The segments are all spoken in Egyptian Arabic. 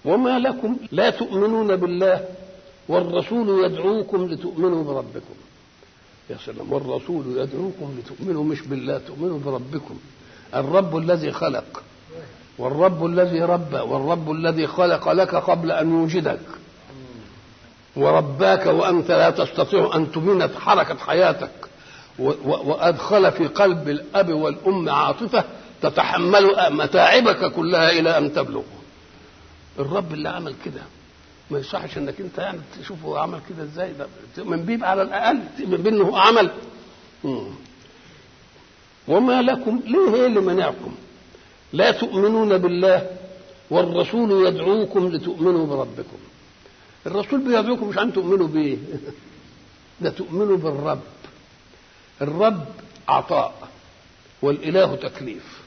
وما لكم لا تؤمنون بالله والرسول يدعوكم لتؤمنوا بربكم يا سلام والرسول يدعوكم لتؤمنوا مش بالله تؤمنوا بربكم الرب الذي خلق والرب الذي ربى والرب الذي خلق لك قبل ان يوجدك ورباك وانت لا تستطيع ان تبين حركه حياتك وادخل في قلب الاب والام عاطفه تتحمل متاعبك كلها الى ان تبلغ الرب اللي عمل كده ما يصحش انك انت يعني تشوفه هو عمل كده ازاي ده تؤمن بيه على الاقل تؤمن بيه انه هو عمل مم. وما لكم ليه ايه اللي منعكم لا تؤمنون بالله والرسول يدعوكم لتؤمنوا بربكم الرسول بيدعوكم مش عن تؤمنوا بيه ده تؤمنوا بالرب الرب عطاء والاله تكليف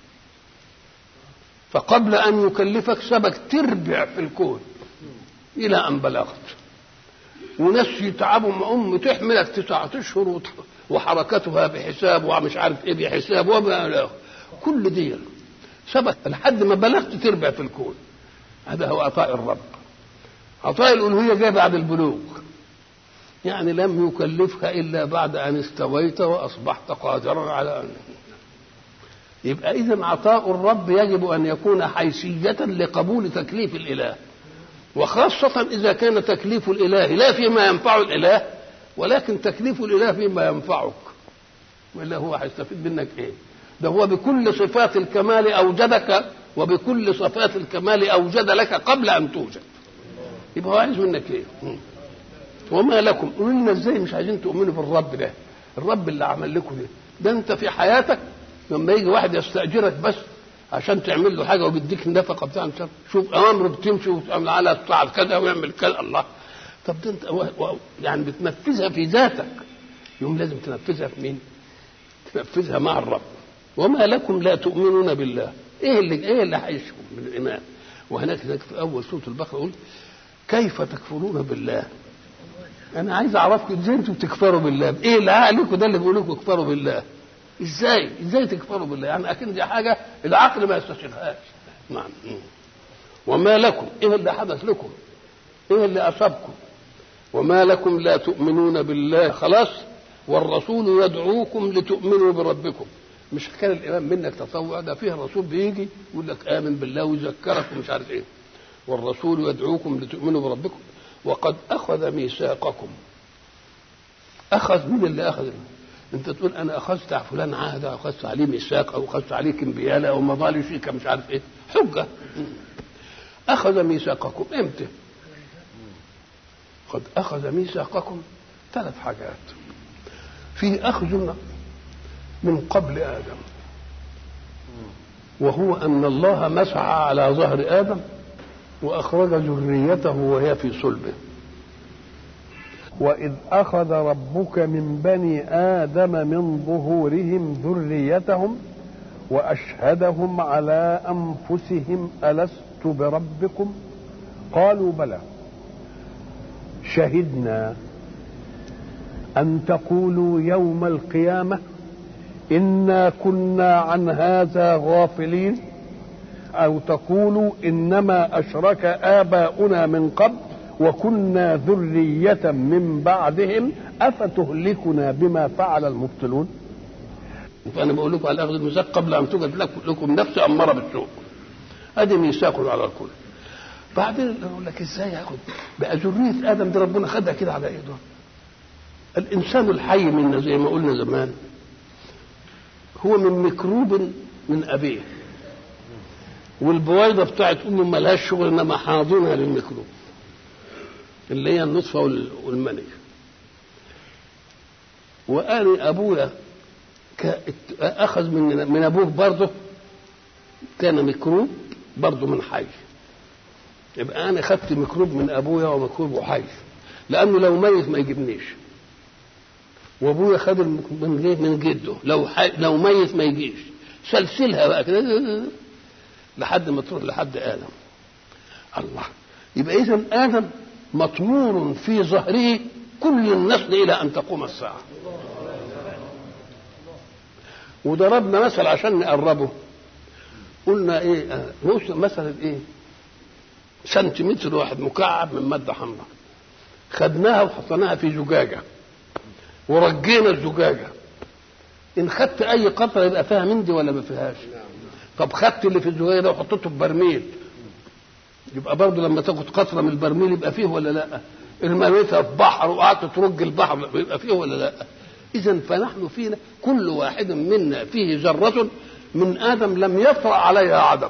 فقبل ان يكلفك سبك تربع في الكون الى ان بلغت وناس يتعبوا مع ام تحملك تسعة اشهر وحركتها بحساب ومش عارف ايه بحساب وما له كل دي سبق لحد ما بلغت تربع في الكون هذا هو عطاء الرب عطاء الالوهيه جاء بعد البلوغ يعني لم يكلفك الا بعد ان استويت واصبحت قادرا على ان يبقى اذا عطاء الرب يجب ان يكون حيثيه لقبول تكليف الاله وخاصة إذا كان تكليف الإله لا فيما ينفع الإله ولكن تكليف الإله فيما ينفعك وإلا هو هيستفيد منك إيه؟ ده هو بكل صفات الكمال أوجدك وبكل صفات الكمال أوجد لك قبل أن توجد يبقى هو عايز منك إيه؟ وما لكم قولوا لنا إزاي مش عايزين تؤمنوا بالرب ده الرب اللي عمل لكم ده ده أنت في حياتك لما يجي واحد يستأجرك بس عشان تعمل له حاجه وبيديك النفقه بتاع مش شوف اوامر بتمشي وتعمل على تفعل كذا ويعمل كذا الله طب ده انت و... و... يعني بتنفذها في ذاتك يوم لازم تنفذها في مين؟ تنفذها مع الرب وما لكم لا تؤمنون بالله ايه اللي ايه اللي هيشكم من الايمان وهناك هناك في اول سوره البقره يقول كيف تكفرون بالله انا عايز اعرفكم ازاي انتم بتكفروا بالله ايه اللي عليكم ده اللي بيقول لكم اكفروا بالله ازاي ازاي تكفروا بالله يعني اكن دي حاجه العقل ما يستشيرهاش نعم وما لكم ايه اللي حدث لكم ايه اللي اصابكم وما لكم لا تؤمنون بالله خلاص والرسول يدعوكم لتؤمنوا بربكم مش كان الايمان منك تطوع ده فيه الرسول بيجي يقول لك امن بالله ويذكرك ومش عارف ايه والرسول يدعوكم لتؤمنوا بربكم وقد اخذ ميثاقكم اخذ من اللي اخذ انت تقول انا اخذت على فلان عهد او اخذت عليه ميثاق او اخذت عليه كمبياله او مضى شيكه مش عارف ايه حجه اخذ ميثاقكم امتى قد اخذ ميثاقكم ثلاث حاجات في اخذ من قبل ادم وهو ان الله مسعى على ظهر ادم واخرج ذريته وهي في صلبه وإذ أخذ ربك من بني آدم من ظهورهم ذريتهم وأشهدهم على أنفسهم ألست بربكم قالوا بلى شهدنا أن تقولوا يوم القيامة إنا كنا عن هذا غافلين أو تقولوا إنما أشرك آباؤنا من قبل وكنا ذرية من بعدهم أفتهلكنا بما فعل المبطلون فأنا بقول لكم على أخذ الميثاق قبل أن توجد لكم نفس أمارة بالسوء هذه ميثاق على الكل بعدين يقول لك ازاي ياخد بقى ذريه ادم دي ربنا خدها كده على ايده الانسان الحي منا زي ما قلنا زمان هو من ميكروب من ابيه والبويضه بتاعت امه ملهاش شغل انما حاضنها للميكروب اللي هي النطفه والمني وقال ابويا اخذ من من ابوه برضه كان ميكروب برضه من حي يبقى انا خدت ميكروب من ابويا وميكروب حي لانه لو ميت ما يجيبنيش وابويا خد من ليه من جده لو حي لو ميت ما يجيش سلسلها بقى كده لحد ما تروح لحد ادم الله يبقى اذا ادم مطمور في ظهره كل النسل الى ان تقوم الساعه وضربنا مثل عشان نقربه قلنا ايه مثلا ايه سنتيمتر واحد مكعب من ماده حمراء خدناها وحطيناها في زجاجه ورجينا الزجاجه ان خدت اي قطره يبقى فيها من دي ولا ما فيهاش طب خدت اللي في الزجاجه ده وحطيته في برميل يبقى برضه لما تاخد قطره من البرميل يبقى فيه ولا لا الميتها في بحر وقعدت ترج البحر يبقى فيه ولا لا اذا فنحن فينا كل واحد منا فيه ذره من ادم لم يطرا عليها عدم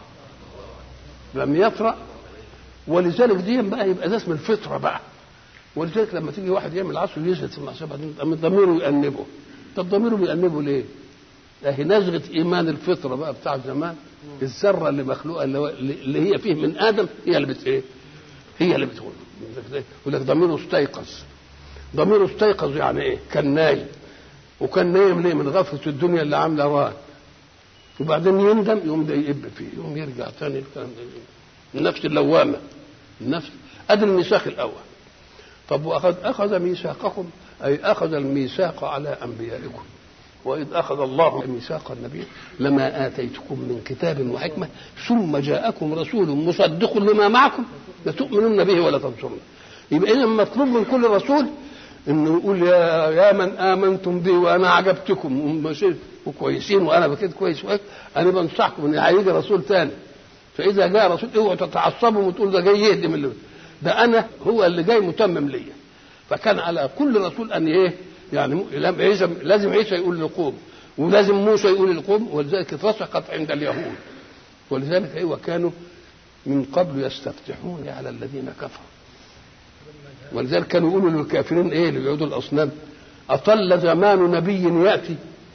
لم يطرا ولذلك دي بقى يبقى ده اسم الفطره بقى ولذلك لما تيجي واحد يعمل عصر يزهد في المعصيه بعدين ضميره يأنبه طب ضميره بيأنبه ليه؟ اهي نزغه ايمان الفطره بقى بتاع زمان الذره اللي مخلوقه اللي, اللي هي فيه من ادم هي اللي بت ايه؟ هي اللي بتقول يقول لك ضميره استيقظ ضميره استيقظ يعني ايه؟ كان نايم وكان نايم ليه؟ من غفله الدنيا اللي عامله ران وبعدين يندم يقوم ده يقب فيه يقوم يرجع تاني الكلام ده النفس اللوامه النفس ادي الميثاق الاول طب واخذ اخذ ميثاقكم اي اخذ الميثاق على انبيائكم واذ اخذ الله ميثاق النبي لما اتيتكم من كتاب وحكمه ثم جاءكم رسول مصدق لما معكم لتؤمنن به ولا تنصرنه يبقى اذا مطلوب من كل رسول انه يقول يا يا من امنتم بي وانا عجبتكم وكويسين وانا بكيت كويس انا بنصحكم ان هيجي رسول ثاني فاذا جاء رسول اوعوا تتعصبوا وتقول ده جاي يهدم اللي ده انا هو اللي جاي متمم ليا فكان على كل رسول ان ايه يعني لازم لازم عيسى يقول لقوم ولازم موسى يقول لقوم ولذلك اترسخت عند اليهود ولذلك ايوه كانوا من قبل يستفتحون على الذين كفروا ولذلك كانوا يقولوا للكافرين ايه اللي بيعبدوا الاصنام اطل زمان نبي ياتي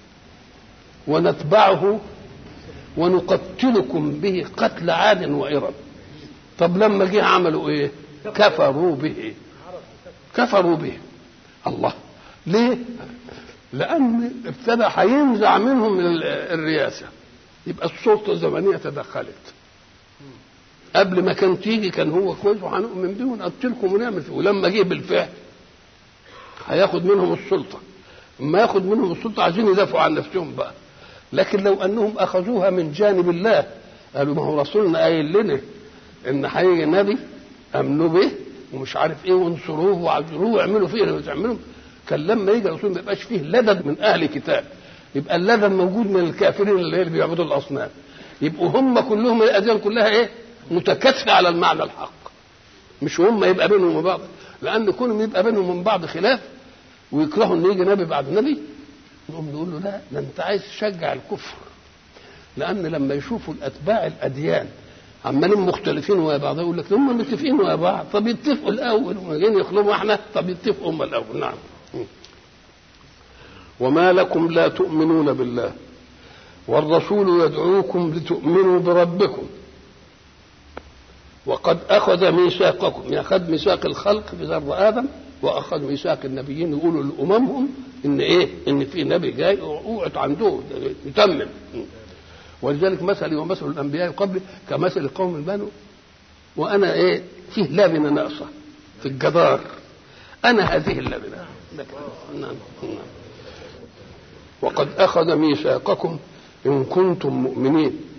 ونتبعه ونقتلكم به قتل عاد وإرم طب لما جه عملوا ايه كفروا به كفروا به الله ليه لان ابتدى هينزع منهم الرياسه يبقى السلطه الزمنيه تدخلت قبل ما كان تيجي كان هو كويس وهنؤمن بيه ونقتلكم ونعمل فيه ولما جه بالفعل هياخد منهم السلطه اما ياخد منهم السلطه عايزين يدافعوا عن نفسهم بقى لكن لو انهم اخذوها من جانب الله قالوا ما هو رسولنا قايل لنا ان هيجي نبي امنوا به ومش عارف ايه وانصروه وعذروه واعملوا فيه اللي تعملوا كان لما يجي رسول ما يبقاش فيه لدد من اهل كتاب يبقى اللدد موجود من الكافرين اللي بيعبدوا الاصنام يبقوا هم كلهم الاديان كلها ايه متكاتفه على المعنى الحق مش هم يبقى بينهم وبعض لان كونهم يبقى بينهم من بعض خلاف ويكرهوا ان يجي نبي بعد نبي نقوم نقول له لا ده انت عايز تشجع الكفر لان لما يشوفوا الاتباع الاديان عمالين مختلفين ويا بعض يقول لك هم متفقين ويا بعض طب يتفقوا الاول هم جايين يخلقوا احنا طب يتفقوا هم الاول نعم وما لكم لا تؤمنون بالله والرسول يدعوكم لتؤمنوا بربكم وقد اخذ ميثاقكم ياخذ ميثاق الخلق في ذر ادم واخذ ميثاق النبيين يقولوا لاممهم ان ايه ان في نبي جاي اوعوا عنده يتمم ولذلك مثلي ومثل الانبياء قبل كمثل قوم البنو وانا ايه فيه لبنه ناقصه في الجدار انا هذه اللبنه نعم نعم وقد اخذ ميثاقكم ان كنتم مؤمنين